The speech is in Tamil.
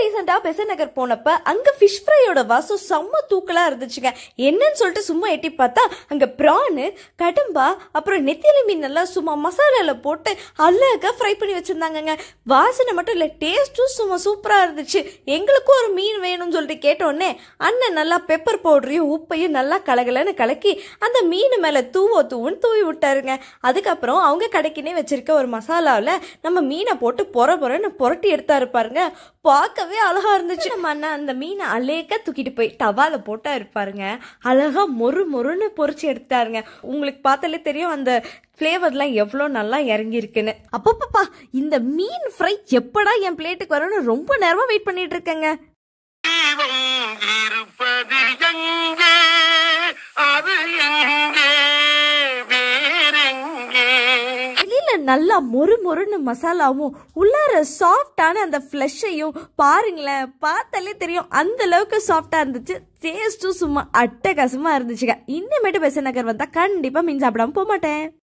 ரீசெண்டா பெசன் நகர் போனப்ப அங்க ஃபிஷ் ஃப்ரையோட வாசம் செம்ம தூக்கலா இருந்துச்சுங்க என்னன்னு சொல்லிட்டு சும்மா எட்டி பார்த்தா அங்க ப்ரானு கடம்பா அப்புறம் நெத்திலி மீன் எல்லாம் சும்மா மசாலால போட்டு அழகா ஃப்ரை பண்ணி வச்சிருந்தாங்கங்க வாசனை மட்டும் இல்ல டேஸ்ட்டும் சும்மா சூப்பரா இருந்துச்சு எங்களுக்கும் ஒரு மீன் வேணும்னு சொல்லிட்டு கேட்டோடனே அண்ணன் நல்லா பெப்பர் பவுடரையும் உப்பையும் நல்லா கலகலன்னு கலக்கி அந்த மீன் மேல தூவோ தூவுன்னு தூவி விட்டாருங்க அதுக்கப்புறம் அவங்க கடைக்குனே வச்சிருக்க ஒரு மசாலாவில் நம்ம மீனை போட்டு பொற பொறன்னு புரட்டி எடுத்தாரு பாருங்க பார்க்கவே அழகா இருந்துச்சு நம்ம அண்ணன் அந்த மீனை அலேக்க தூக்கிட்டு போய் டவால போட்டா இருப்பாருங்க அழகா மொறு மொறுன்னு பொரிச்சு எடுத்தாருங்க உங்களுக்கு பார்த்தாலே தெரியும் அந்த ஃப்ளேவர்லாம் எவ்வளோ நல்லா இறங்கி இருக்குன்னு அப்பப்பப்பா இந்த மீன் ஃப்ரை எப்படா என் பிளேட்டுக்கு வரும்னு ரொம்ப நேரமா வெயிட் பண்ணிட்டு இருக்கேங்க தெய்வம் இருப்பது எங்கே அது எங்கே வேறெங்கே வெளியில நல்லா மொறு மொறுன்னு மசாலாவும் உள்ளார சாஃப்டான அந்த ஃப்ளஷையும் பாருங்களேன் பார்த்தாலே தெரியும் அந்த அளவுக்கு சாஃப்டா இருந்துச்சு டேஸ்ட்டும் சும்மா அட்டகாசமா இருந்துச்சுங்க இன்னமேட்டு பெச நகர் வந்தா கண்டிப்பா மீன் சாப்பிடாம போக மாட்டேன்